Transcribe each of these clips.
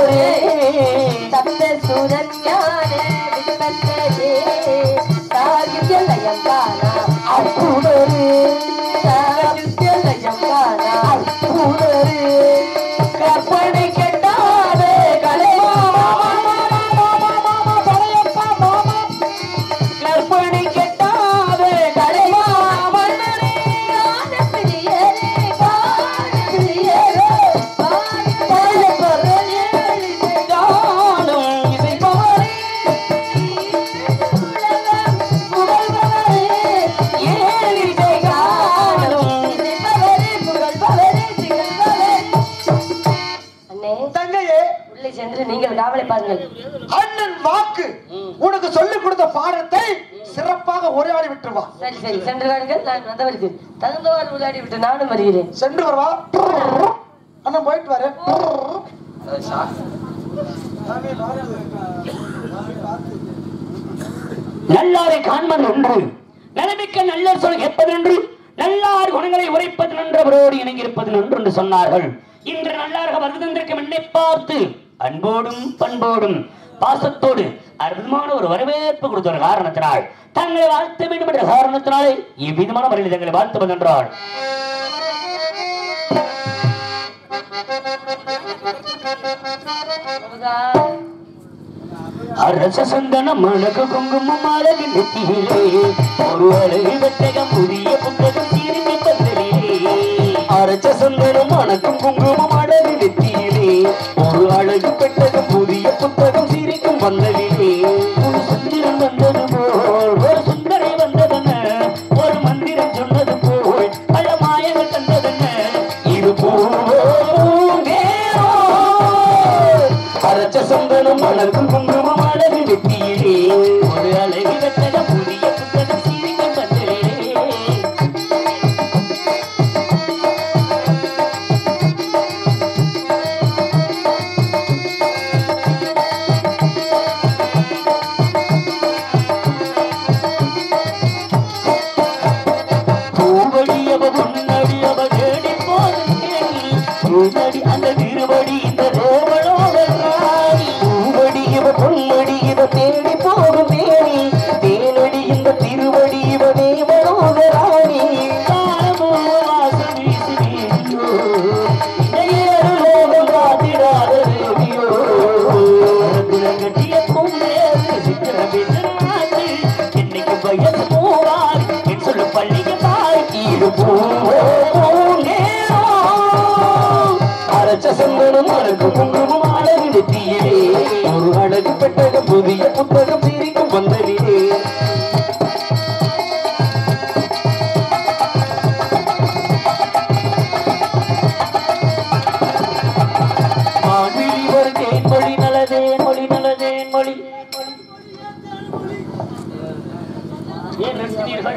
பூண்டோரே சப்த சூரஞானே விஸ்வத்தே சாகித்யலயம் காணா அற்புதரே சாகித்யலயம் காணா அற்புதரே கற்பனை கெட்டாதே கற்பனை கெட்டாதே கலைமாமன்னரே காண பிரியரே காண பிரியரே காண பிரியரே காணும் இசைப்பவரே தங்கையே உள்ளே சென்று நீங்கள் காவலை பாருங்கள் அண்ணன் வாக்கு உனக்கு சொல்லிக் கொடுத்த பாடத்தை சிறப்பாக உரையாடி விட்டுருவா சரி சரி சென்று வாருங்கள் நான் வந்தவருக்கு தகுந்தவாறு விளையாடி விட்டு நானும் வருகிறேன் சென்று வருவா அண்ணன் போயிட்டு வர நல்லாரை காண்பது ஒன்று நலமிக்க நல்லர் சொல் கேட்பது ஒன்று நல்லார் குணங்களை உரைப்பது நன்றவரோடு இணங்கியிருப்பது நன்று என்று சொன்னார்கள் இன்று நல்லார்க வருதந்திருக்கும் என்னை பார்த்து அன்போடும் பண்போடும் பாசத்தோடு அற்புதமான ஒரு வரவேற்பு கொடுத்த ஒரு காரணத்தினால் தங்களை வாழ்த்த வேண்டும் என்ற காரணத்தினாலே இவ்விதமான முறையில் தங்களை வாழ்த்துவது என்றால் முருகா, அரச சந்தனம் அழகு குங்குமம் அழகு நெத்தியிலே ஒரு அழகு வெட்டகம் புதிய புத்தகம் தீர்ந்து பந்தலிலே அரச சந்தனம் அணக்கும் குங்குமம் அழகு நெத்தியிலே ஒரு அழகு பெட்டகம் புதிய புத்தகம் சிரிக்கும் பந்தலிலே ஒரு சுந்தரம் வந்தது போல் ஒரு சுந்தரை வந்ததென்ன ஒரு மந்திரம் சொன்னது போல் பல மாயங்கள் கண்டதென்ன இது பூங்கேரோ அரச்ச சந்தனம் அழகும் குங்குமம் அழகு நெத்தியிலே ஒரு அழகு வெட்டக புதிய புத்தகம் சீரிக்க பந்தலிலே பூவடி அவ முன்னடி அவ தேடி போதும் பூவடி அந்த திருவடி இந்த ரோமளோக ராணி பூவடி இவ பொன்னடி இவ தேடி போகும் தேனி தேனடி இந்த திருவடி இவ தேவளோக ராணி காலமோ வாசம் வீசி வீசியோ ஏழு லோகம் காத்திடாத தேவியோ கட்டிய பூந்தேறு சித்திர விதனாச்சு என்னைக்கு வயசு போவார் என் சொல்லு பள்ளிக்கு தாய் இது பூங்கேரோ அரைச்ச சந்தனம் அழகு குங்குமம் அழகு நெத்தியிலே ஒரு அழகு பெட்டகம் புதிய புத்தகம் சிரிக்கும் பந்தலிலே மான்விழி ஒரு தேன்மொழி நலதேன் மொழி நலதேன் மொழி ஏன் நிறுத்தினீர்கள்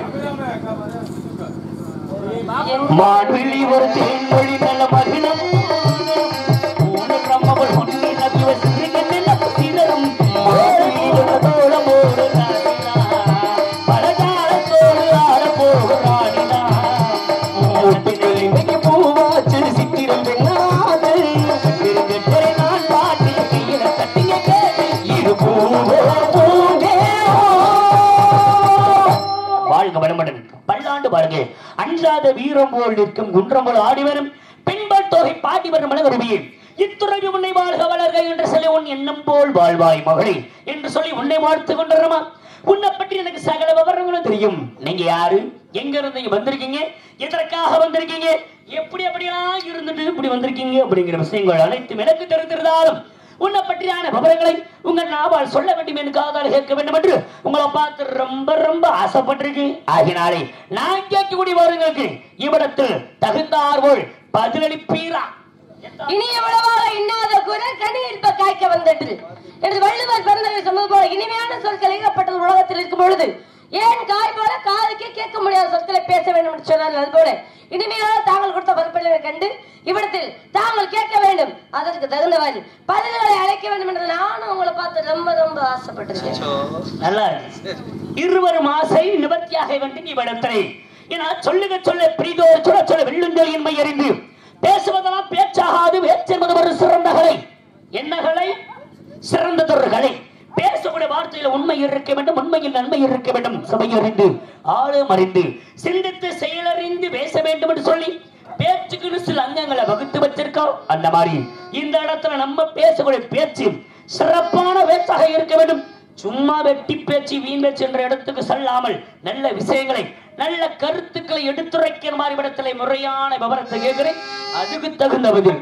மான்விழி ஒரு தேன்மொழி நல்ல மகிழம் ஊனக்கம்மவள் ஒன்னி நபிவ சிறுகண்ணில் சிதறும் மான்விழி ஒரு தோளமோடு ராணினா பலகாலத்தோடு ஆடப்போகு ராணினா முட்டுகள் இன்றைக்கு பூவாச்சு சித்திரம் பெண்ணாது திருக்கட்டரை நான் பாட்டி கீழ தட்டிங்க கேட்டு இது பூவே பூங்கேரோ வாழ்க வளமுடன் பல்லாண்டு வாழ்க அஞ்சாத வீரம் போல் நிற்கும் குன்றம் போல் ஆடி வரும் பெண்கள் தொகை பாடி வரும் மலகருவியே இத்துறவி உன்னை வாழ்க வளர்க என்று சொல்லி உன் எண்ணம் போல் வாழ்வாய் மகளே என்று சொல்லி உன்னை வாழ்த்து கொண்டிருமா உன்னை பற்றி எனக்கு சகல விவரங்களும் தெரியும் நீங்க யாரு எங்க இருந்து இங்க வந்திருக்கீங்க எதற்காக வந்திருக்கீங்க எப்படி அப்படியெல்லாம் இருந்துட்டு இப்படி வந்திருக்கீங்க அப்படிங்கிற விஷயங்கள் அனைத்தும் எனக்கு தெரிந்திருந்தாலும் உன்னை பற்றியான விவரங்களை உங்கள் நாவால் சொல்ல வேண்டும் என்று காதால் கேட்க வேண்டும் என்று உங்களை பார்த்து ரொம்ப ரொம்ப ஆசைப்பட்டிருக்கு ஆகினாலே நான் கேட்கக்கூடிய வருங்களுக்கு இவ்விடத்தில் தகுந்தார்வோள் பதிலளிப்பீரா இனி எவ்வளவாக இன்னாத குரல் கனியில் இப்ப காய்க்க வந்தது என்று வள்ளுவர் பிறந்தவை சொன்னது போல இனிமையான சொற்கள் ஏகப்பட்டது உலகத்தில் இருக்கும் பொழுது ஏன் காய் போல காதுக்கே கேட்க முடியாத சொற்களை பேச வேண்டும் என்று சொன்னார்கள் அது போல இனிமையான தாங்கள் கொடுத்த பொறுப்பினை கண்டு இவ்விடத்தில் தாங்கள் கேட்க வேண்டும் அதற்கு தகுந்தவாறு பதில்களை அழைக்க வேண்டும் என்று நானும் உங்களை பார்த்து ரொம்ப ரொம்ப ஆசைப்பட்டிருக்கேன் நல்லா இருக்கு இருவரும் ஆசை நிவர்த்தியாக வேண்டும் இவ்விடத்திலே ஏன்னா சொல்லுக சொல்ல பிரிதோ சொல்ல சொல்ல வெள்ளுங்கள் என்பை அறிந்து பேசுவதெல்லாம் பேச்சாகாது பேச்சென்பது ஒரு சிறந்த கலை என்ன கலை சிறந்ததொரு கலை பேசக்கூடிய வார்த்தையில உண்மை இருக்க வேண்டும் உண்மையில் நன்மை இருக்க வேண்டும் சபையறிந்து ஆளும் அறிந்து சிந்தித்து செயலறிந்து பேச வேண்டும் என்று சொல்லி பேச்சுக்குன்னு சில அங்கங்களை வகுத்து வச்சிருக்கோம் அந்த மாதிரி இந்த இடத்துல நம்ம பேசக்கூடிய பேச்சு சிறப்பான பேச்சாக இருக்க வேண்டும் சும்மா வெட்டி பேச்சு வீண் பேச்சு என்ற இடத்துக்கு செல்லாமல் நல்ல விஷயங்களை நல்ல கருத்துக்களை எடுத்துரைக்கிற மாதிரி இடத்துல முறையான விவரத்தை கேட்கிறேன் அதுக்கு தகுந்த பதில்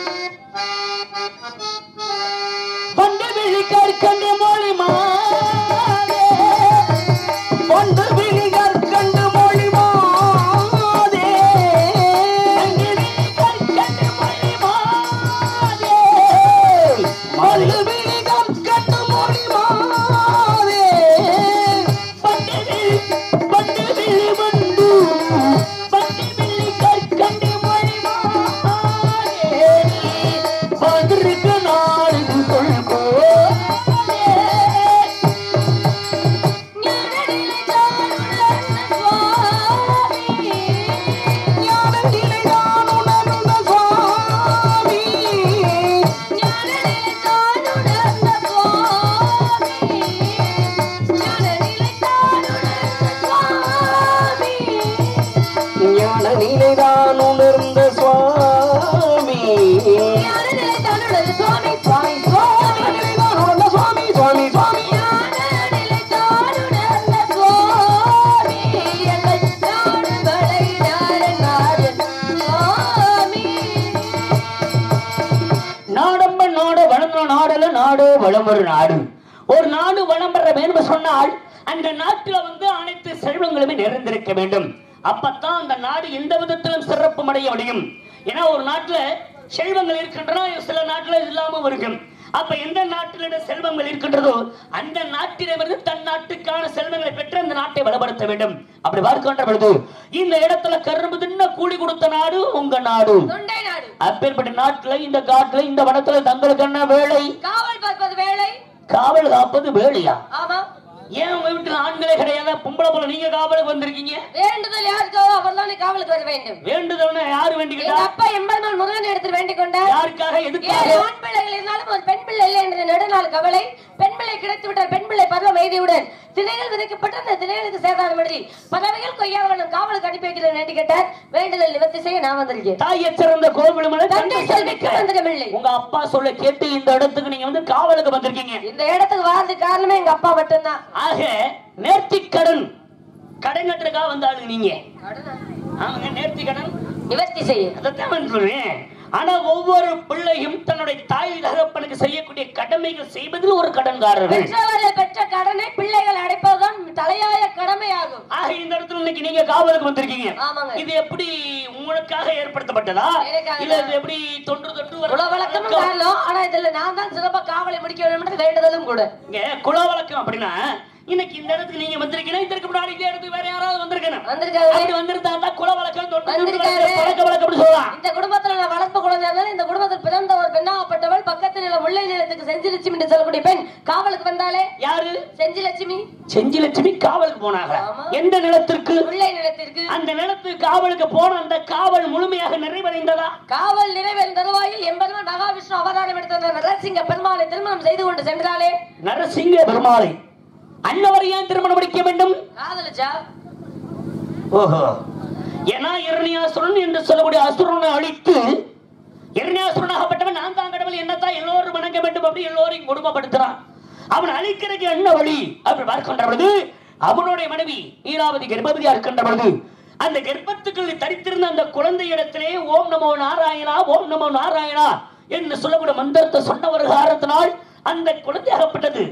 பண்டு விழிக்கற் கண்டு மொழி மாதே பண்டு விழிகற் கண்டு மொழி மாதே பண்டு விழிகற் கண்டு மொழி மாதே பண்டு விழிகற் கண்டு மொழி மாதே பண்டு விழி பண்டு விழி வந்து பண்டு விழிகற் கண்டு மொழி மாதே பதிருக்கு நாடு சொல்போ ஞான நிலைதான் உணர்ந்த சுவாமி சுவாமி சுவாமி உணர்ந்த சுவாமி சுவாமி சுவாமி நாடம்ப நாடு வளர்ந்த நாடுல நாடு வளம் ஒரு நாடு ஒரு நாடு வளம் பெற வேண்டும் சொன்னால் அந்த நாட்டுல வந்து அனைத்து செல்வங்களுமே நிறைந்திருக்க வேண்டும் அப்பத்தான் அந்த நாடு எந்த விதத்திலும் சிறப்பு அடைய முடியும் ஏன்னா ஒரு நாட்டுல செல்வங்கள் இருக்கின்றன சில நாட்டுல இல்லாம இருக்கும் அப்ப எந்த நாட்டில செல்வங்கள் இருக்கின்றதோ அந்த நாட்டிடமிருந்து தன் நாட்டுக்கான செல்வங்களை பெற்று அந்த நாட்டை வளப்படுத்த வேண்டும் அப்படி பார்க்கின்ற பொழுது இந்த இடத்துல கரும்பு தின்ன கூலி கொடுத்த நாடு உங்க நாடு தொண்டை நாடு அப்பேற்பட்ட நாட்டுல இந்த காட்டுல இந்த வனத்துல தங்களுக்கு என்ன வேலை காவல் பார்ப்பது வேலை காவல் காப்பது வேலையா ஆமா ஏன் உங்க வீட்டுல ஆண்களே கிடையாது பொம்பளை போல நீங்க காவலுக்கு வந்திருக்கீங்க வேண்டுதல் யாருக்கோ அவர்தானே காவலுக்கு வர வேண்டும் வேண்டுதல்னா யாரு எங்க வேண்டிக்கிட்டா அப்பா எம்பெருமான் முருகன் இடத்தில் வேண்டிக் கொண்டார் யாருக்காக ஏழு எதுக்காக ஆண் பிள்ளைகள் இருந்தாலும் ஒரு பெண் பிள்ளை இல்லை என்ற நெடுநாள் கவலை பெண் பிள்ளை கிடைத்து விட்டால் பெண் பிள்ளை பருவம் எய்தியுடன் திணைகள் விதைக்கப்பட்டு அந்த திணைகளுக்கு சேதாரம் எழுதி பறவைகள் கொய்யாவனம் காவலுக்கு அனுப்பி வைக்கிறேன் வேண்டி கேட்டார் வேண்டுதல் நிவர்த்தி செய்ய நான் வந்திருக்கேன் தாயை சிறந்த கோவிலுமலை தந்தை செல்விக்கு மந்திரமில்லை உங்க அப்பா சொல்ல கேட்டு இந்த இடத்துக்கு நீங்க வந்து காவலுக்கு வந்திருக்கீங்க இந்த இடத்துக்கு வாழ்றதுக்கு காரணமே எங்க அப்பா மட்டும்தான் ஆக நேர்த்திக் கடன் கடன் கட்டுறதுக்காக வந்த ஆளு நீங்க ஆமாங்க நேர்த்தி கடன் நிவர்த்தி செய்ய அதைத்தான் நான் சொல்றேன் ஆனா ஒவ்வொரு பிள்ளையும் தன்னுடைய தாய் தகப்பனுக்கு செய்யக்கூடிய கடமைகள் செய்வதில் ஒரு கடன்காரர்கள் பெற்றவர்கள் பெற்ற கடனை பிள்ளைகள் அடைப்பதுதான் தலையாய கடமையாகும் ஆக இந்த இடத்துல இன்னைக்கு நீங்க காவலுக்கு வந்திருக்கீங்க ஆமாங்க இது எப்படி உங்களுக்காக ஏற்படுத்தப்பட்டதா எனக்காக இல்ல இது எப்படி தொன்று தொட்டு வர குல வழக்கமும் காரணம் ஆனா இதுல நான் தான் சிறப்பா காவலை முடிக்க வேண்டும் வேண்டுதலும் கூட இங்க குல வழக்கம் அப்படின்னா இன்னைக்கு இந்த இடத்துக்கு நீங்க வந்திருக்கீங்க இதற்கு முன்னாடி இந்த இடத்துக்கு வேற யாராவது வந்திருக்கணும் வந்திருக்காரு அப்படி வந்திருந்தா தான் குல வழக்கம் தொன்று தொட்டு வந்திருக்காரு. வர பழக்க வழக்கம் அப்படி சொல்லலாம் இந்த குடும்பத்துல நான் வளர்ப்பு குழந்தை இருந்தாலும் இந்த குடும்பத்தில் பிறந்த ஒரு பெண்ணாகப்பட்டவள் பக்கத்தில் உள்ள முல்லை நிலத்துக்கு செஞ்சி லட்சுமி என்று சொல்லக்கூடிய பெண் காவலுக்கு வந்தாலே யாரு செஞ்சி லட்சுமி செஞ்சி லட்சுமி காவலுக்கு போனாங்க ஆமா. எந்த நிலத்திற்கு முல்லை நிலத்திற்கு அந்த நிலத்துக்கு காவலுக்கு போன அந்த காவல் முழுமையாக நிறைவடைந்ததா காவல் நிறைவேறும் தருவாயில் எம்பெருமான் மகாவிஷ்ணு அவதாரம் எடுத்த அந்த நரசிங்க பெருமாளை திருமணம் செய்து கொண்டு சென்றாலே நரசிங்க பெருமாளை அன்னவரை ஏன் திருமணம் முடிக்க வேண்டும் காதலிச்சா ஓஹோ ஏன்னா இரணியாசுரன் என்று சொல்லக்கூடிய அசுரனை அழித்து இரணியாசுரனாகப்பட்டவன் நான் தான் கடவுள் என்னத்தான் எல்லோரும் வணங்க வேண்டும் அப்படி எல்லோரையும் கொடுமைப்படுத்துறான் அவன் அழிக்கிறதுக்கு என்ன வழி அப்படி பார்க்கின்ற பொழுது அவனுடைய மனைவி ஈராவதி கர்ப்பவதியா இருக்கின்ற பொழுது அந்த கர்ப்பத்துக்குள் தரித்திருந்த அந்த குழந்தை இடத்திலே ஓம் நமோ நாராயணா ஓம் நமோ நாராயணா என்று சொல்லக்கூடிய மந்திரத்தை சொன்ன ஒரு காரணத்தினால் அந்த குழந்தையாகப்பட்டது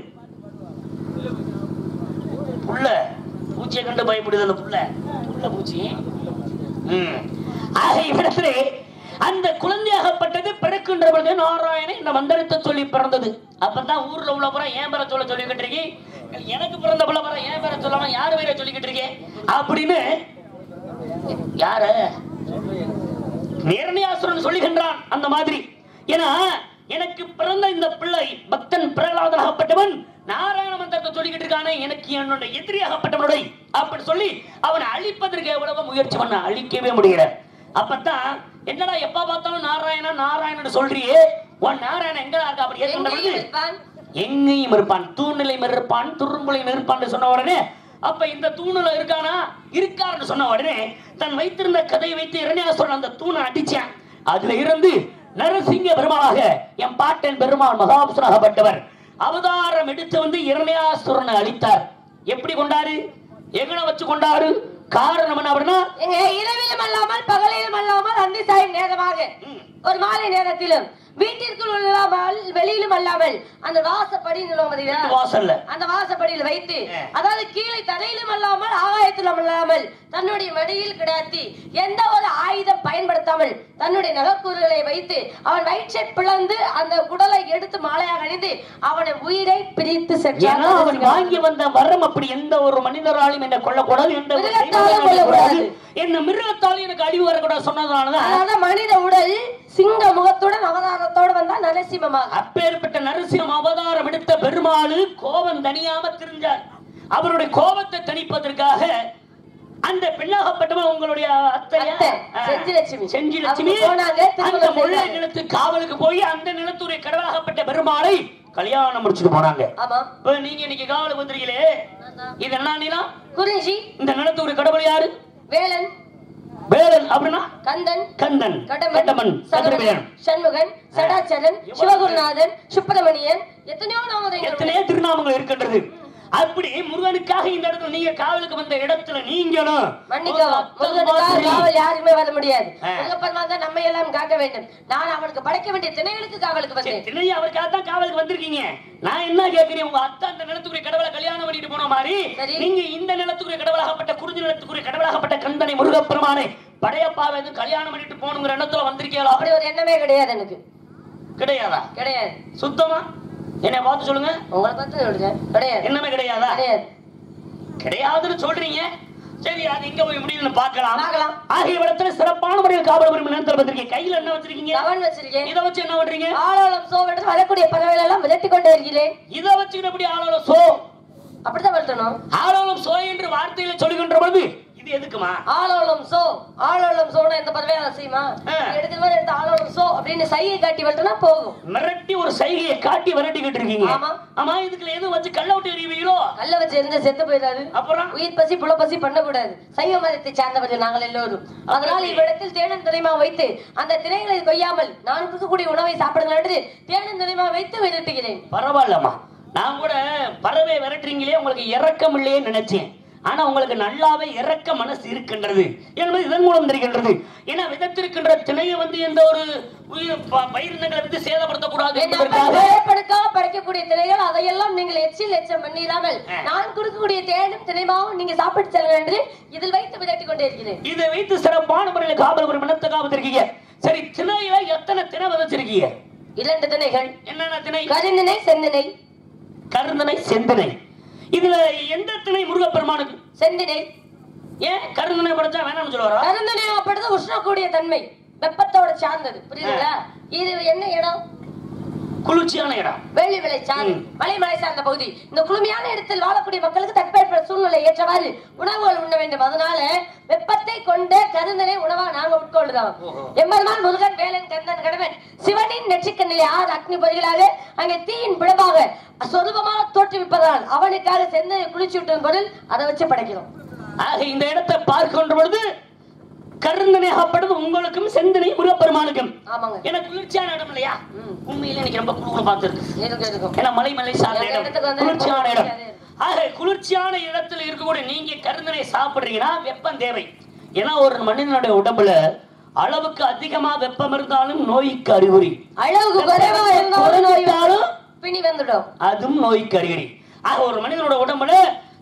புள்ள பூச்சியை கண்டு பயப்படுது அந்த புள்ள புள்ள பூச்சி ம். ஆக இவ்விடத்திலே அந்த குழந்தையாகப்பட்டது பிறக்கின்ற பொழுது நாராயணன் இந்த மந்திரத்தை சொல்லி பிறந்தது அப்பதான் ஊர்ல உள்ள புறம் ஏன் பேர சொல்ல சொல்லிக்கிட்டு இருக்கீ எனக்கு பிறந்த புள்ள புறம் ஏன் பேர சொல்லாம யாரு பேர சொல்லிக்கிட்டு இருக்கேன் அப்படின்னு யார நேரணியாசுரன் சொல்லுகின்றான் அந்த மாதிரி ஏன்னா எனக்கு பிறந்த இந்த பிள்ளை பக்தன் பிரகலாதனாகப்பட்டவன் நாராயண மந்திரத்தை சொல்லிக்கிட்டு இருக்கானே எனக்கு என்னோட எதிரியாகப்பட்டவனுடைய அப்படி சொல்லி அவனை அழிப்பதற்கு எவ்வளவு முயற்சி பண்ண அழிக்கவே முடியல அப்பதான் என்னடா எப்ப பார்த்தாலும் நாராயணா நாராயணன் சொல்றியே உன் நாராயணன் எங்கடா இருக்கா அப்படி ஏற்கனவே எங்கேயும் இருப்பான் எங்கேயும் இருப்பான் தூணிலையும் இருப்பான் துரும்புலையும் இருப்பான்னு சொன்ன உடனே அப்ப இந்த தூணுல இருக்கானா இருக்காருன்னு சொன்ன உடனே தன் வைத்திருந்த கதையை வைத்து இரணியாசுரன் அந்த தூணை அடிச்சான் அதுல இருந்து நரசிங்க பெருமாளாக என் பாட்டன் பெருமாள் மகாபுசனாகப்பட்டவர் அவதாரம் எடுத்து வந்து இரணியாசுரனை அழித்தார் எப்படி கொண்டாரு எங்கன வச்சு கொண்டாரு காரணம் என்ன அப்படின்னா எங்க இரவிலும் அல்லாமல் பகலிலும் அல்லாமல் அந்தி சாயும் நேரமாக ம், ஒரு மாலை நேரத்திலும் வீட்டிற்குள் இல்லாமல் வெளியிலும் அல்லாமல் அந்த வாசப்படி பார்த்தீங்களா வாசல்ல அந்த வாசப்படியில் வைத்து ஆ. அதாவது கீழே தரையிலும் அல்லாமல் ஆகாயத்திலும் அல்லாமல் தன்னுடைய மடியில் கிடாத்தி எந்த ஒரு ஆயுதம் பயன்படுத்தாமல் தன்னுடைய நகக்கூறுகளை வைத்து அவன் வயிற்றை பிளந்து அந்த குடலை எடுத்து மாலையாக அணிந்து அவனை உயிரை பிரித்து ஏன்னா அவன் சென்றான் வாங்கி வந்த வரம் அப்படி எந்த ஒரு மனிதராலும் என்ன கொல்லக்கூடாது எந்த ஒரு மிருகத்தாலும் தெய்வத்தாலும் கொல்லக்கூடாது. கொல்லக்கூடாது. என்ன மிருகத்தாலும் எனக்கு அழிவு வரக்கூடாது சொன்னதுனாலதான் அதாவது மனித உடல் சிங்க முகத்துடன் அவதாரத்தோடு வந்தா நரசிம்மமாக அப்பேற்பட்ட நரசிம்ம அவதாரம் எடுத்த பெருமாளு கோபம் தணியாம திரிஞ்சார் அவருடைய கோபத்தை தணிப்பதற்காக அந்த பெண்ணாகப்பட்டவன் உங்களுடைய அத்தையா? அத்தை, ஆ. செஞ்சிலட்சுமி. செஞ்சிலட்சுமி அவங்க போனாங்க, திருமணம் அந்த முல்லை செய்தாங்க. நிலத்து காவலுக்கு போய் அந்த நிலத்துடைய கடவுளாகப்பட்ட பெருமாளை கல்யாணம் முடிச்சுட்டு போனாங்க ஆமா இப்ப நீங்க இன்னைக்கு காவலுக்கு வந்திருக்கீங்களே இது என்ன நிலம் குறிஞ்சி இந்த நிலத்துடைய கடவுள் யாரு வேலன் வேலன் அப்படின்னா கந்தன் கந்தன் கடம்பன் கடம்பன் சதுரன் சதுரவேலன் சண்முகன் சடாச்சரன் சிவகுருநாதன் சுப்பிரமணியன் எத்தனையோ நாமதங்கள் எத்தனையோ திருநாமங்கள் இருக்கின்றது அப்படி முருகனுக்காக இந்த இடத்துல நீங்க காவலுக்கு வந்த இடத்துல நீங்களும் மன்னிக்கவும் ஒரு முருகனுக்காக அத்தம் மாதிரி காவல் யாருமே வர முடியாது ஆ. முருகப்பெருமான் தான் நம்மை எல்லாம் காக்க வேண்டும் நான் அவனுக்கு படைக்க வேண்டிய திணைகளுக்கு காவலுக்கு சரி, வந்தேன் திணையை அவருக்காக தான் காவலுக்கு வந்திருக்கீங்க நான் என்ன கேட்கிறேன் உங்க அத்தா அந்த நிலத்துக்குரிய கடவுளை கல்யாணம் பண்ணிட்டு போன மாதிரி சரி. நீங்க இந்த நிலத்துக்குரிய கடவுளாகப்பட்ட குறிஞ்சி நிலத்துக்குரிய கடவுளாகப்பட்ட கந்தனை முருகப்பெருமானை படையப்பாவை எதுவும் கல்யாணம் பண்ணிட்டு போகணுங்கிற எண்ணத்துல வந்திருக்கீங்களா அப்படி ஒரு எண்ணமே கிடையாது எனக்கு கிடையாதா கிடையாது சுத்தமா என்னை பார்த்து சொல்லுங்க உங்களை பார்த்து சொல்றேன் கிடையாது என்னமே கிடையாதா கிடையாது கிடையாதுன்னு சொல்றீங்க சரி அது எங்க போய் முடியுதுன்னு பார்க்கலாம் பார்க்கலாம். ஆகிய இடத்துல சிறப்பான முறையில் காவல் உரிமை நிலத்தில் வந்திருக்கீங்க கையில என்ன வச்சிருக்கீங்க கவன் வச்சிருக்கேன் இதை வச்சு என்ன பண்றீங்க ஆளோளம் சோகட்டு வரக்கூடிய பறவைகள் எல்லாம் விரட்டி கொண்டே இருக்கிறேன் இதை வச்சுக்கிட்டு எப்படி ஆளோல சோ அப்படித்தான் வளர்த்தணும் ஆளோலம் சோ என்று வார்த்தையில சொல்லுகின்ற பொழுது இது எதுக்குமா ஆளோளம் சோ ஆளோளம் சோனா எந்த பறவையா செய்யுமா ஆ. எடுக்கிற மாதிரி எடுத்து ஆளோளம் சோ அப்படின்னு சைகை காட்டி வளர்த்தனா போகும் மிரட்டி ஒரு சைகையை காட்டி விரட்டிக்கிட்டு இருக்கீங்க ஆமா. ஆமா இதுக்குள்ள எதுவும் வச்சு கல்ல விட்டு எறிவீங்களோ கல்ல வச்சு இருந்து செத்து போயிடாது அப்புறம் உயிர் பசி புல பசி பண்ணக்கூடாது சைவ மதத்தை சார்ந்தவர்கள் நாங்கள் எல்லோரும் அதனால் இவ்விடத்தில் தேனும் திரைமா வைத்து அந்த திரைகளை கொய்யாமல் நான் கொடுக்கக்கூடிய உணவை சாப்பிடுங்கள் என்று தேனும் திரைமா வைத்து விரட்டுகிறேன் பரவாயில்லம்மா நான் கூட பறவை விரட்டுறீங்களே உங்களுக்கு இறக்கம் இல்லையே நினைச்சேன் ஆனா உங்களுக்கு நல்லாவே இறக்க மனசு இருக்கின்றது என்பது இதன் மூலம் தெரிகின்றது ஏன்னா விதத்திருக்கின்ற திணையை வந்து எந்த ஒரு உயிர் ப- பயிரினங்களை வந்து சேதப்படுத்தக்கூடாது என் அப்பன் என்பதற்காக பயப்படுத்தாம படைக்கக்கூடிய திரைகள் அதையெல்லாம் நீங்கள் எச்சில் எச்சம் பண்ணிடாமல் ஆ. நான் கொடுக்கக்கூடிய தேனும் திரைமாவும் நீங்க சாப்பிட்டு செல்லுங்கள் என்று இதில் வைத்து விரட்டி கொண்டே இருக்கிறேன் இதை வைத்து சிறப்பான முறையில் காவல் ஒரு மனத்தை காவத்திருக்கீங்க சரி திணையில எத்தனை திணை விதைச்சிருக்கீங்க இரண்டு திணைகள் என்னென்ன திணை கருந்திணை செந்திணை கருந்தனை செந்தனை இதுல எந்த திணை முருகப்பெருமானுக்கு செந்திணை ஏன் கருந்தனை படைச்சா வேணாம்னு சொல்லுவாரா கருந்திணை அப்படிதான் உஷ்ணக்கூடிய தன்மை வெப்பத்தோட சார்ந்தது புரியுதுங்களா இது என்ன இடம் குளிர்ச்சியான இடம் வெள்ளி விலை சார்ந்து ம். மலை மலை சார்ந்த பகுதி இந்த குளுமையான இடத்தில் வாழக்கூடிய மக்களுக்கு தட்பவெப்ப சூழ்நிலை ஏற்றவாறு உணவுகள் உண்ண வேண்டும் அதனால வெப்பத்தை கொண்ட கருந்தனை உணவா நாங்க உட்கொள்றோம் ஓஹோ. எம்பெருமான் முருகன் வேலன் கந்தன் கடவன் சிவனின் நெற்றிக்கண்ணிலே ஆறு அக்னி பொறிகளாக அங்கே தீயின் பிளவாக சொரூபமாக தோற்றுவிப்பதால் அவனுக்காக செந்தனை குளிச்சு விட்ட பொருள் அதை வச்சு படைக்கிறோம் ஆக இந்த இடத்தை பார்க்கின்ற பொழுது கருந்தனையாகப்படுது உங்களுக்கும் செந்தனை முருகப்பெருமானுக்கும் ஆமாங்க ஏன்னா குளிர்ச்சியான இடம் இல்லையா ம். உண்மையில எனக்கு ரொம்ப குளிர பார்த்துருக்கு இருக்கும் இருக்கும் ஏன்னா மலை மலை சார்ந்த எங்க இடம் இடத்துக்கு வந்தா குளிர்ச்சியான எனக்கு இடம் தெரியாது. ஆக குளிர்ச்சியான இடத்துல இருக்கக்கூடிய நீங்க கருந்தனை சாப்பிடுறீங்கன்னா வெப்பம் தேவை ஏன்னா ஒரு மனிதனுடைய உடம்புல அளவுக்கு அதிகமா வெப்பம் இருந்தாலும் நோய்க்கு அறிகுறி அளவுக்கு குறைவா இருந்தாலும் நோய் குறைந்தாலும் பிணி வந்துடும் அதுவும் நோய்க்கு அறிகுறி ஆக ஒரு மனிதனோட உடம்புல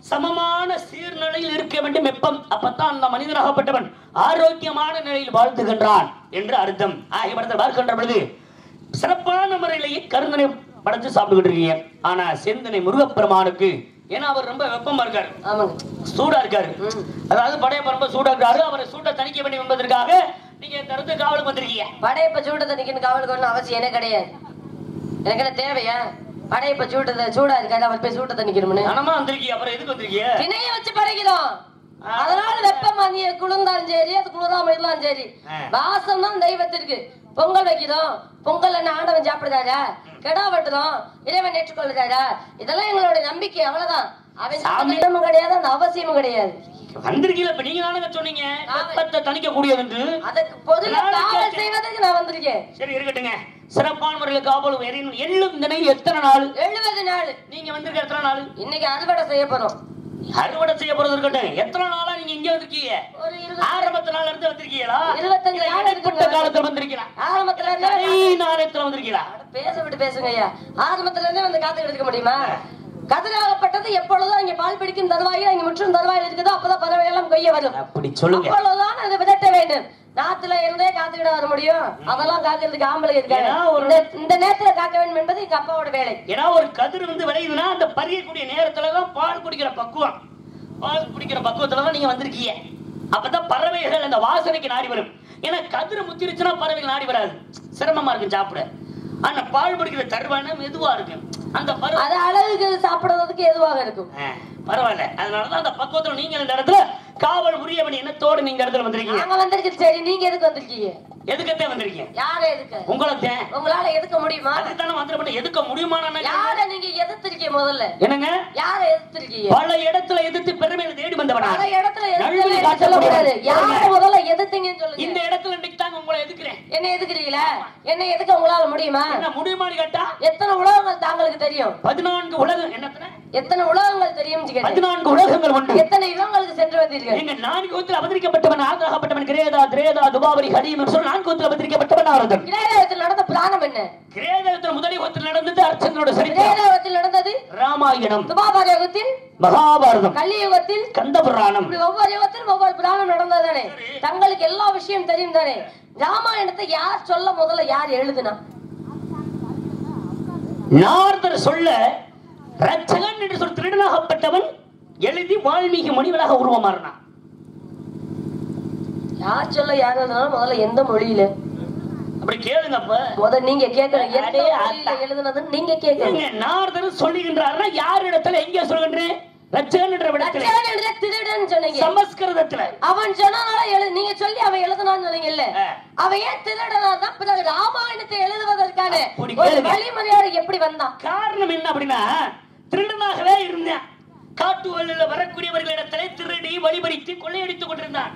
சமமான சீர்நிலையில் இருக்க வேண்டும் வெப்பம் அப்பத்தான் அந்த மனிதனாகப்பட்டவன் ஆரோக்கியமான நிலையில் வாழ்த்துகின்றான் என்று அர்த்தம் ஆகிய படத்தில் பார்க்கின்ற பொழுது சிறப்பான முறையிலேயே கருந்தனை படைச்சு சாப்பிட்டுக்கிட்டு இருக்கீங்க ஆனா செந்தனை முருகப்பெருமானுக்கு ஏன்னா அவர் ரொம்ப வெப்பமா இருக்காரு ஆமாங்க சூடா இருக்காரு ம். அதாவது படையப்ப ரொம்ப சூடா இருக்காரு அவரை சூட்டை தணிக்க வேண்டும் என்பதற்காக நீங்க இந்த இடத்துக்கு காவலுக்கு வந்திருக்கீங்க படையப்ப சூட்டத்தை நிக்கணும் காவலுக்கு ஒன்றும் அவசியம் எனக்கு கிடையாது எனக்கு என்ன தேவையா படையப்ப சூட்டத்தை சூடா இருக்காது அவர் போய் சூட்டத்தை நிக்கணும்னு கனமா வந்திருக்கீங்க அப்புறம் எதுக்கு வந்திருக்கீங்க திணைய வச்சு படைக்கிறோம் அதனால வெப்பம் அதிக குளிர்ந்தாலும் சரி அது குளிராம இருந்தாலும் சரி ஆ. வாசம் தான் தெய்வத்திற்கு பொங்கல் வைக்கிறோம் பொங்கல் என்ன ஆண்டவன் சாப்பிடுறாரா கெடா வெட்டுறோம் இறைவன் ஏற்றுக்கொள்ளுறாரா இதெல்லாம் எங்களுடைய நம்பிக்கை அவ்வளவுதான் அவன் சாமி. இடமும் கிடையாது அந்த அவசியமும் கிடையாது வந்திருக்கீங்க இப்ப நீங்க தானங்க சொன்னீங்க வெப்பத்தை தணிக்க கூடியது என்று அதுக்கு பொதுல நாளைக்கு காவல் கேட்டேன். செய்வதற்கு நான் வந்திருக்கேன் சரி இருக்கட்டுங்க சிறப்பான முறையில் காவல் எறியும் எள்ளும் தினை எத்தனை நாள் எழுபது நாள் நீங்க வந்திருக்க எத்தனை நாள் இன்னைக்கு அறுவடை செய்ய போறோம் அறுவடை செய்ய போறது இருக்கட்டும் எத்தனை நாளா நீங்க இங்க வந்திருக்கீங்க ஒரு இருபது ஆரம்பத்து நாள்ல இருந்து வந்திருக்கீங்களா இருபத்தஞ்சு இல்ல நாள் இடைப்பட்ட இருக்குங்க. காலத்துல வந்திருக்கீங்களா ஆரம்பத்துல இருந்தே கை நேரத்துல வந்திருக்கீங்களா பேச விட்டு பேசுங்க ஐயா ஆரம்பத்துல இருந்தே வந்து காத்துக்கிட்டு இருக்க முடியுமா கதிராகப்பட்டது எப்பொழுதும் அங்கே பால் பிடிக்கும் தருவாயில் அங்கே முற்றும் தருவாயில் இருக்குதோ அப்பதான் பறவை எல்லாம் கொய்ய வரும் அப்படி சொல்லுங்க அப்பொழுதுதான் அதை விதட்ட வேண்டும் நாத்துல இருந்தே காத்துக்கிட வர முடியும் அதெல்லாம் காக்கிறதுக்கு ஆம்பளை இருக்காங்க ஏன்னா ஒரு- இந்த- இந்த நேரத்துல காக்க வேண்டும் என்பது எங்க அப்பாவோட வேலை ஏன்னா ஒரு கதிர் வந்து விளையுதுன்னா அந்த பறியக்கூடிய நேரத்துல தான் பால் குடிக்கிற பக்குவம் பால் குடிக்கிற பக்குவத்துல தான் நீங்க வந்திருக்கீங்க அப்பதான் பறவைகள் அந்த வாசனைக்கு நாடி வரும் ஏன்னா கதிர் முத்திருச்சுன்னா பறவைகள் நாடி வராது சிரமமா இருக்கும் சாப்பிட ஆனா பால் குடிக்கிற தருவான மெதுவா இருக்கும் அந்த பறவை அது அழகுக்கு சாப்பிடுறதுக்கு எதுவாக இருக்கும் ஆ, பரவாயில்ல அதனாலதான் அந்த பக்குவத்துல நீங்க இந்த இடத்துல காவல் உரியவன் எண்ணத்தோடு நீங்க இடத்துல வந்திருக்கீங்க நாங்க வந்திருக்கு சரி நீங்க எதுக்கு வந்திருக்கீங்க எதுக்கத்தே வந்திருக்கீங்க யார எதுக்கு உங்களைத்தேன் உங்களால எதுக்க முடியுமா அதுதானே வந்துட்டு எதுக்க முடியுமான யார நீங்க எதிர்த்திருக்கீங்க முதல்ல என்னங்க யார எதிர்த்திருக்கீங்க பல இடத்துல எதிர்த்து பெருமையில தேடி வந்தவனா பல இடத்துல நழுவி எதிர்த்து காட்ட சொல்ல முடியாது முடியாது. யார முதல்ல எதிர்த்தீங்கன்னு சொல்லுங்க இந்த இடத்துல இன்னைக்கு தாங்க உங்களை எதுக்குறேன் என்ன எதுக்குறீங்களா என்ன எதுக்க உங்களால முடியுமா என்ன முடியுமான்னு கேட்டா எத்தனை உலகங்கள் தாங்களுக்கு தெரியும் பதினான்கு உலகம் என்னத்தன எத்தனை உலகங்கள் தெரியும் கேட்டேன். பதினான்கு உலகங்கள் உண்டு எத்தனை யுகங்களுக்கு சென்று வந்தீர்கள் எங்க நான்கு யுகத்தில் அவதரிக்கப்பட்டவன் ஆகாகப்பட்டவன் கிரேதா திரேதா துபாவரி ஹரியம் என்று சொல்லி நான்கு யுகத்தில் அவதரிக்கப்பட்டவன் ஆரதன் இளையராஜத்தில் நடந்த புராணம் என்ன கிரேதத்தில் முதல் யுகத்தில் நடந்தது அர்ச்சனோட சரித்திரம் இளையராஜத்தில் நடந்தது ராமாயணம் துபாபார யுகத்தில் மகாபாரதம் கலியுகத்தில் கந்த புராணம் இப்படி ஒவ்வொரு யுகத்திலும் ஒவ்வொரு புராணம் நடந்ததானே தங்களுக்கு எல்லா விஷயம் தெரியும் தானே ராமாயணத்தை யார் சொல்ல முதல்ல யார் எழுதுனா நாரதர் சொல்ல ரட்சகன் என்று சொல் திருடனாகப்பட்டவன் எழுதி வால்மீகி முனிவராக உருவமாறினான் யார் சொல்ல யார் எழுதுனா முதல்ல எந்த மொழியில அப்படி கேளுங்க அப்ப முத நீங்க கேட்கணும் எந்த அடே, மொழியில அத்தா. எழுதுனதுன்னு நீங்க கேட்கணும் ஏங்க, நாரதர் சொல்லுகின்றார்னா யார் இடத்துல எங்க சொல்கின்றேன் ரட்சகன் என்ற இடத்துல ரட்சகன் என்ற திருடன் சொன்னீங்க சமஸ்கிருதத்துல அவன் சொன்னனால எழு நீங்க சொல்லி அவன் எழுதுனான்னு சொன்னீங்க இல்ல ஆ. அவன் ஏன் திருடனா தான் பிறகு ராமாயணத்தை எழுதுவதற்கான அப்படி ஒரு கேளுங்க. வழிமுறையோட எப்படி வந்தான் காரணம் என்ன அப்படின்னா திருடனாகவே இருந்தேன் காட்டு வழியில வரக்கூடியவர்களிடத்திலே திருடி வழிபறித்து கொள்ளையடித்துக் கொண்டிருந்தான்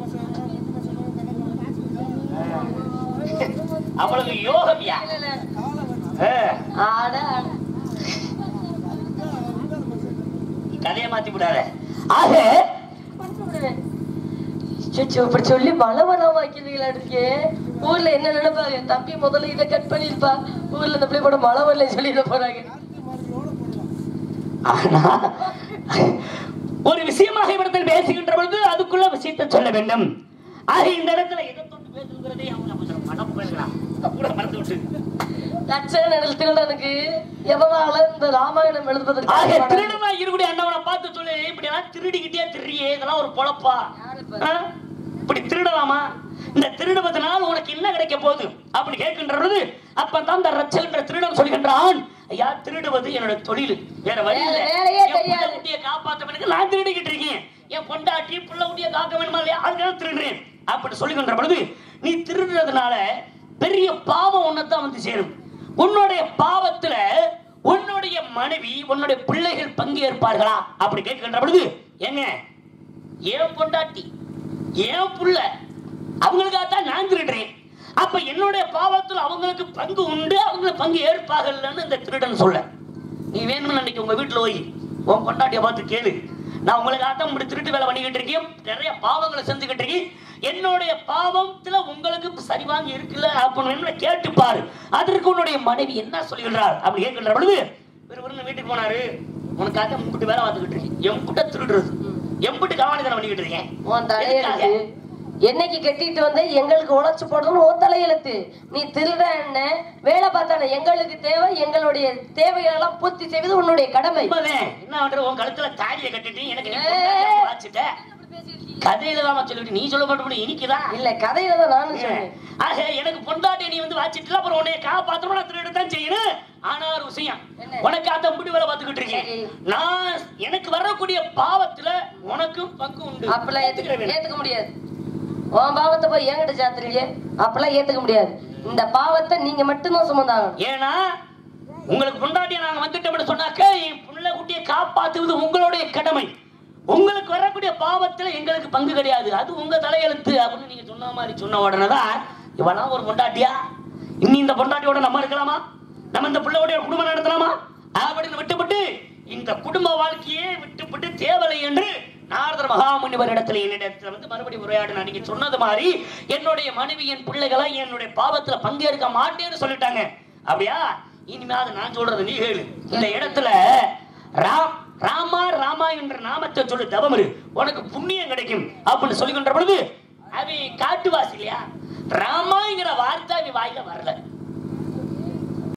அவளுக்கு யோகம்யா ஆ, ஆட ஆட. கதையை மாத்தி விடாத ஆக சுச்சு, இப்படி சொல்லி பலவரம் வைக்கிறீங்களா இருக்கே ஊர்ல என்ன நினைப்பாங்க தம்பி முதல்ல இதை கட் பண்ணிருப்பா ஊர்ல இந்த பிள்ளை கூட மழை வரல சொல்லிட போறாங்க ஆனா ஒரு விஷயமாக இவர்கள் பேசுகின்ற பொழுது அதுக்குள்ள விஷயத்தை சொல்ல வேண்டும் ஆக இந்த இடத்துல எதை தொட்டு பேசுகிறதே அவங்க கொஞ்சம் மனம் போயிடலாம் கூட மறந்து விட்டு லட்சம் நடல் திருடனுக்கு எவனால இந்த ராமாயணம் ஆக எழுதுவதற்கு திருடனா இருக்கக்கூடிய அண்ணவனை பார்த்து சொல்லு இப்படி எல்லாம் திருடிக்கிட்டே திருடியே இதெல்லாம் ஒரு பொழப்பா ஆ? இப்படி திருடலாமா இந்த திருடுவதனால் உனக்கு என்ன கிடைக்க போகுது அப்படி கேட்கின்ற பொழுது அப்பதான் இந்த ரச்சல்ன்ற திருடன் சொல்கின்றான் ஐயா திருடுவது என்னோட தொழில் வேற வழி இல்ல வேற வேலையே என் புள்ள தெரியாது. குட்டியை காப்பாத்தவனுக்கு நான் திருடிக்கிட்டு இருக்கேன் என் பொண்டாட்டி புள்ள குட்டியை காக்க வேணுமா இல்லையா அதுக்காக திருடுறேன் அப்படி சொல்லுகின்ற பொழுது நீ திருடுறதுனால பெரிய பாவம் உன்னைத்தான் வந்து சேரும் உன்னுடைய பாவத்துல உன்னுடைய மனைவி உன்னுடைய பிள்ளைகள் பங்கேற்பார்களா அப்படி கேட்கின்ற பொழுது ஏங்க ஏன் பொண்டாட்டி ஏன் புள்ள அவங்களுக்காகத்தான் நான் திருடுறேன் அப்ப என்னுடைய பாவத்துல அவங்களுக்கு பங்கு உண்டு அவங்க பங்கு ஏற்பாகலன்னு இந்த திருடன் சொல்ல நீ வேணும்னு அன்னைக்கு உங்க வீட்டுல போய் உன் பொண்டாட்டிய பார்த்து கேளு நான் உங்களுக்காகத்தான் இப்படி திருட்டு வேலை பண்ணிக்கிட்டு இருக்கேன் நிறைய பாவங்களை செஞ்சுக்கிட்டு இருக்கேன் என்னுடைய பாவத்துல உங்களுக்கு சரிவாங்க இருக்குல்ல அப்படின்னு கேட்டு பாரு அதற்கு உன்னுடைய மனைவி என்ன சொல்லுகிறார் அப்படி கேட்கின்ற பொழுது விறுவிறுன்னு வீட்டுக்கு போனாரு உனக்காக முன்கூட்டி வேலை பார்த்துக்கிட்டு இருக்கேன் எம்பிட்ட திருடுறது எம்பிட்டு கவனிதனை பண்ணிக்கிட்டு இருக்கேன் உன் தலையெழுத்து என்னைக்கு கட்டிட்டு வந்த எங்களுக்கு உழைச்சு போடணும் உன் தலையெழுத்து நீ திருட என்ன வேலை பார்த்தான எங்களுக்கு தேவை எங்களுடைய தேவைகள் எல்லாம் பூர்த்தி செய்வது உன்னுடைய கடமை உண்மைதான். என்ன பண்ற உன் கழுத்துல தாலியை கட்டிட்டு எனக்கு நீ ஏய். பொண்டாட்டியா வாச்சிட்ட. கதையில தான் சொல்லிட்டு நீ சொல்ல மாட்டோம் இனிக்குதா இல்ல கதையில தான் நானும் சொன்னேன் ஆக எனக்கு பொண்டாட்டி நீ வந்து வாச்சிட்டு அப்புறம் உன்னை காப்பாத்தணும் நான் திருட தான் செய்யணும் ஆனா ஒரு விஷயம் என்ன? உனக்கு அந்த முடி வேலை பார்த்துக்கிட்டு இருக்கேன் சரி. நான் எனக்கு வரக்கூடிய பாவத்துல உனக்கும் பங்கு உண்டு அப்பெல்லாம் ஏத்துக்கிற ஏத்துக்க வேணும். ஏத்துக்க முடியாது உன் பாவத்தை போய் என்கிட்ட சாத்துறீங்க அப்பெல்லாம் ஏத்துக்க முடியாது இந்த பாவத்தை நீங்க மட்டும்தான் சுமந்தாகணும் ஏன்னா உங்களுக்கு பொண்டாட்டிய நாங்க வந்துட்டோம்னு சொன்னாக்க என் புள்ள குட்டியை காப்பாத்துவது உங்களுடைய கடமை உங்களுக்கு வரக்கூடிய பாவத்துல எங்களுக்கு பங்கு கிடையாது அது உங்க தலையெழுத்து அப்படின்னு நீங்க சொன்ன மாதிரி சொன்ன உடனே தான் இவனா ஒரு பொண்டாட்டியா இன்னி இந்த பொண்டாட்டியோட நம்ம இருக்கலாமா நம்ம இந்த பிள்ளையோட குடும்பம் நடத்தலாமா அப்படின்னு விட்டுவிட்டு இந்த குடும்ப வாழ்க்கையே விட்டுவிட்டு தேவலை என்று நாரதர் மகாமுனிவர் இடத்துல என்னிடத்துல வந்து மறுபடியும் உரையாடின நீங்க சொன்னது மாதிரி என்னுடைய மனைவி என் பிள்ளைகளை என்னுடைய பாவத்துல பங்கேற்க மாட்டேன்னு சொல்லிட்டாங்க அப்படியா இனிமேல் நான் சொல்றது நீ கேளு இந்த இடத்துல ராம் ராமா ராமா என்ற நாமத்தை சொல்லி தவம் இரு உனக்கு புண்ணியம் கிடைக்கும் அப்படின்னு சொல்லுகின்ற பொழுது அவன் காட்டுவாசி இல்லையா ராமாங்கிற வார்த்தை அவன் வாயில வரல